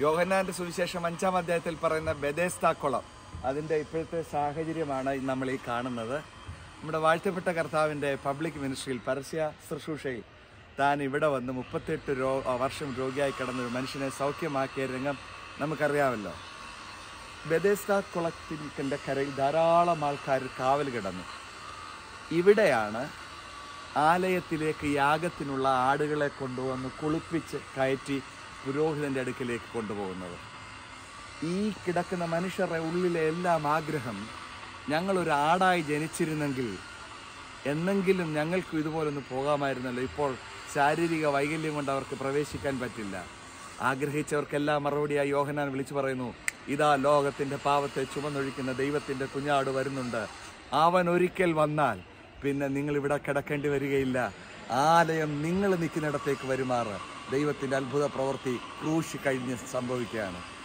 യോഹന്നാന്റെ സുവിശേഷം അഞ്ചാം അധ്യായത്തിൽ പറയുന്ന ബെദേസ്ത കുളം അതിന്റെ ഇപ്പോഴത്തെ സാഹചര്യമാണ് നമ്മൾ ഈ കാണുന്നത് നമ്മുടെ വാഴ്ത്തപ്പെട്ട കർത്താവിന്റെ പബ്ലിക് മിനിസ്ട്രിയിൽ പരസ്യ ശുശ്രൂഷയിൽ താൻ ഇവിടെ വന്ന് മുപ്പത്തെട്ട് രോ വർഷം രോഗിയായി കിടന്ന ഒരു മനുഷ്യനെ സൗഖ്യമാക്കിയ രംഗം നമുക്കറിയാമല്ലോ ബെദേസ്ത കുളത്തിൻ്റെ കരയിൽ ധാരാളം ആൾക്കാർ കാവൽ കിടന്നു ഇവിടെയാണ് ആലയത്തിലേക്ക് യാഗത്തിനുള്ള ആടുകളെ കൊണ്ടുവന്ന് കുളിപ്പിച്ച് കയറ്റി പുരോഹിതന്റെ അടുക്കിലേക്ക് കൊണ്ടുപോകുന്നത് ഈ കിടക്കുന്ന മനുഷ്യരുടെ ഉള്ളിലെ എല്ലാം ആഗ്രഹം ഞങ്ങളൊരു ആടായി ജനിച്ചിരുന്നെങ്കിൽ എന്നെങ്കിലും ഞങ്ങൾക്കും ഇതുപോലൊന്ന് പോകാമായിരുന്നല്ലോ ഇപ്പോൾ ശാരീരിക വൈകല്യം കൊണ്ട് അവർക്ക് പ്രവേശിക്കാൻ പറ്റില്ല ആഗ്രഹിച്ചവർക്കെല്ലാം മറുപടിയായി യോഹനാൻ വിളിച്ചു പറയുന്നു ഇതാ ലോകത്തിന്റെ പാവത്തെ ചുമന്നൊഴിക്കുന്ന ദൈവത്തിന്റെ കുഞ്ഞാട് വരുന്നുണ്ട് അവൻ ഒരിക്കൽ വന്നാൽ പിന്നെ നിങ്ങൾ ഇവിടെ കിടക്കേണ്ടി വരികയില്ല ആലയം നിങ്ങൾ നിൽക്കുന്നിടത്തേക്ക് വരുമാറ് ദൈവത്തിന്റെ അത്ഭുത പ്രവൃത്തി ക്രൂശി കഴിഞ്ഞ് സംഭവിക്കുകയാണ്